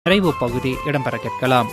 நிறைவு பகுதி இடம்பெற கேட்கலாம்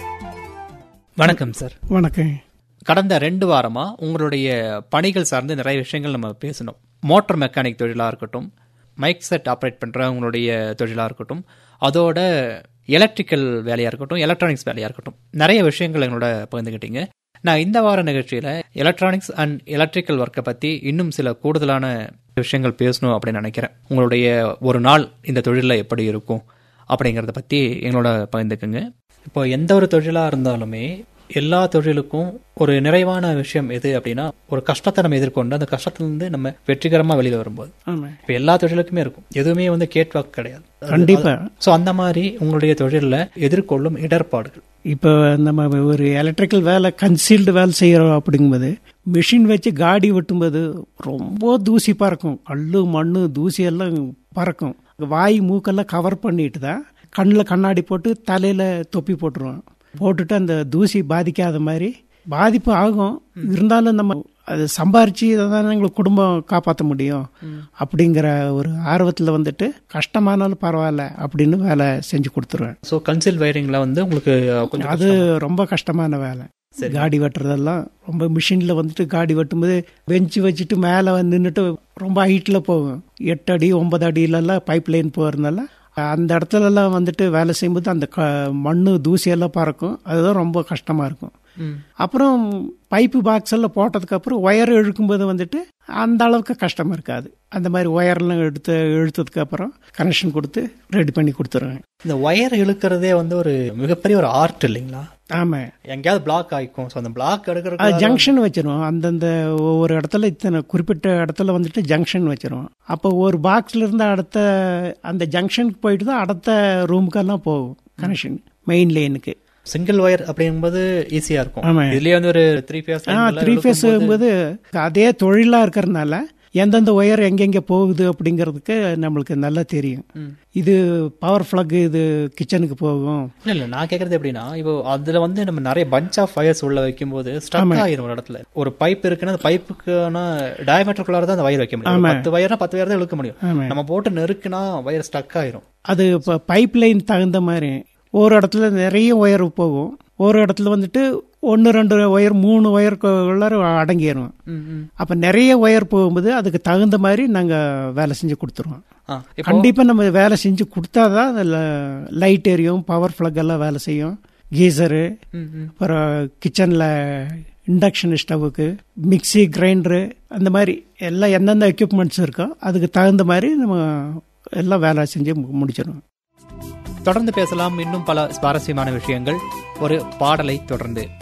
வணக்கம் சார் வணக்கம் கடந்த ரெண்டு வாரமா உங்களுடைய பணிகள் சார்ந்து நிறைய விஷயங்கள் நம்ம பேசணும் மோட்டார் மெக்கானிக் தொழிலாக இருக்கட்டும் மைக் செட் ஆப்ரேட் பண்ணுற உங்களுடைய தொழிலாக இருக்கட்டும் அதோட எலக்ட்ரிக்கல் வேலையாக இருக்கட்டும் எலக்ட்ரானிக்ஸ் வேலையாக இருக்கட்டும் நிறைய விஷயங்கள் எங்களோட பகிர்ந்துக்கிட்டீங்க நான் இந்த வார நிகழ்ச்சியில் எலக்ட்ரானிக்ஸ் அண்ட் எலக்ட்ரிக்கல் ஒர்க்கை பற்றி இன்னும் சில கூடுதலான விஷயங்கள் பேசணும் அப்படின்னு நினைக்கிறேன் உங்களுடைய ஒரு நாள் இந்த தொழிலில் எப்படி இருக்கும் அப்படிங்கிறத பற்றி எங்களோட பகிர்ந்துக்குங்க இப்போ எந்த ஒரு தொழிலாக இருந்தாலுமே எல்லா தொழிலுக்கும் ஒரு நிறைவான விஷயம் எது அப்படின்னா ஒரு கஷ்டத்தை நம்ம எதிர்கொண்டு அந்த கஷ்டத்திலிருந்து நம்ம வெற்றிகரமா வெளியில வரும்போது ஆமா இப்போ எல்லா தொழிலுக்குமே இருக்கும் எதுவுமே வந்து கேட் வாக் கிடையாது கண்டிப்பா ஸோ அந்த மாதிரி உங்களுடைய தொழிலில் எதிர்கொள்ளும் இடர்பாடுகள் இப்போ நம்ம ஒரு எலக்ட்ரிக்கல் வேலை கன்சீல்டு வேலை செய்கிறோம் அப்படிங்கும்போது மிஷின் வச்சு காடி வெட்டும்போது ரொம்ப தூசி பறக்கும் கல்லு மண்ணு தூசி எல்லாம் பறக்கும் வாய் மூக்கெல்லாம் கவர் பண்ணிட்டு தான் கண்ணில் கண்ணாடி போட்டு தலையில் தொப்பி போட்டுருவோம் போட்டுட்டு அந்த தூசி பாதிக்காத மாதிரி பாதிப்பு ஆகும் இருந்தாலும் நம்ம அது சம்பாரிச்சு தான் எங்களுக்கு குடும்பம் காப்பாற்ற முடியும் அப்படிங்கிற ஒரு ஆர்வத்தில் வந்துட்டு கஷ்டமானாலும் பரவாயில்ல அப்படின்னு வேலை செஞ்சு கொடுத்துருவேன் ஸோ கன்சில் வயரிங்ல வந்து உங்களுக்கு கொஞ்சம் அது ரொம்ப கஷ்டமான வேலை காடி வெட்டுறதெல்லாம் ரொம்ப மிஷின்ல வந்துட்டு காடி வெட்டும்போது பெஞ்சு வச்சுட்டு மேலே நின்றுட்டு ரொம்ப ஹைட்ல போகும் எட்டு அடி ஒன்பது அடியிலலாம் பைப் லைன் போகிறதுனால அந்த இடத்துல எல்லாம் வந்துட்டு வேலை செய்யும்போது அந்த க மண்ணு தூசியெல்லாம் பறக்கும் அதுதான் ரொம்ப கஷ்டமா இருக்கும் அப்புறம் பைப்பு பாக்ஸ் எல்லாம் போட்டதுக்கு அப்புறம் ஒயர் இழுக்கும்போது வந்துட்டு அந்த அளவுக்கு கஷ்டமா இருக்காது அந்த மாதிரி ஒயர்லாம் எடுத்து இழுத்ததுக்கு அப்புறம் கனெக்ஷன் கொடுத்து ரெடி பண்ணி கொடுத்துருவேன் இந்த ஒயர் இழுக்கிறதே வந்து ஒரு மிகப்பெரிய ஒரு ஆர்ட் இல்லைங்களா ஆமா எங்கேயாவது பிளாக் ஆயிக்கும் ஸோ அந்த பிளாக் அது எடுக்கிறது ஜங்ஷன் வச்சிருவோம் அந்தந்த ஒவ்வொரு இடத்துல இத்தனை குறிப்பிட்ட இடத்துல வந்துட்டு ஜங்ஷன் வச்சிருவோம் அப்போ ஒரு பாக்ஸ்ல இருந்து அடுத்த அந்த ஜங்ஷனுக்கு போயிட்டு தான் அடுத்த ரூமுக்கெல்லாம் போகும் கனெக்ஷன் மெயின் லைனுக்கு சிங்கிள் ஒயர் அப்படிங்கும்போது ஈஸியா இருக்கும் ஆமா. இதுலயே வந்து ஒரு த்ரீ ஃபேஸ் ஆ த்ரீ ஃபேஸ் போது அதே தொழிலா இருக்கிறதுனால எந்தெந்த ஒயர் எங்கெங்க போகுது அப்படிங்கிறதுக்கு நம்மளுக்கு நல்லா தெரியும் இது பவர் ஃபிளக் இது கிச்சனுக்கு போகும் இல்ல இல்ல நான் கேக்குறது எப்படின்னா இப்போ அதுல வந்து நம்ம நிறைய பஞ்ச் ஆஃப் ஃபயர்ஸ் உள்ள வைக்கும்போது ஸ்டக் ஆயிரும் ஒரு இடத்துல ஒரு பைப் இருக்குன்னா அந்த பைப்புக்கான டயமீட்டருக்குள்ளார தான் அந்த வயர் வைக்க முடியும் ஒரு பத்து வயர்னா பத்து வயர் தான் இழுக்க முடியும் ஆமா. நம்ம போட்டு நெருக்குனா வயர் ஸ்டக் ஆயிரும் அது இப்போ பைப் லைன் தகுந்த மாதிரி ஒரு இடத்துல நிறைய ஒயர் போகும் ஒரு இடத்துல வந்துட்டு ஒன்று ரெண்டு ஒயர் மூணு ஒயருக்குள்ளார அடங்கிடும் அப்போ நிறைய ஒயர் போகும்போது அதுக்கு தகுந்த மாதிரி நாங்கள் வேலை செஞ்சு கொடுத்துருவோம் ஆ, இப்போ கண்டிப்பாக நம்ம வேலை செஞ்சு கொடுத்தாதான் அதில் லைட் எரியும் பவர் ஃப்ளக் எல்லாம் வேலை செய்யும் கீசரு ம், ம். அப்புறம் கிச்சனில் இண்டக்ஷன் ஸ்டவ்வுக்கு மிக்ஸி கிரைண்டரு அந்த மாதிரி எல்லாம் எந்தெந்த எக்யூப்மெண்ட்ஸ் இருக்கோ அதுக்கு தகுந்த மாதிரி நம்ம எல்லாம் வேலை செஞ்சு மு- முடிச்சிடுவோம் தொடர்ந்து பேசலாம் இன்னும் பல சுவாரஸ்யமான விஷயங்கள் ஒரு பாடலை தொடர்ந்து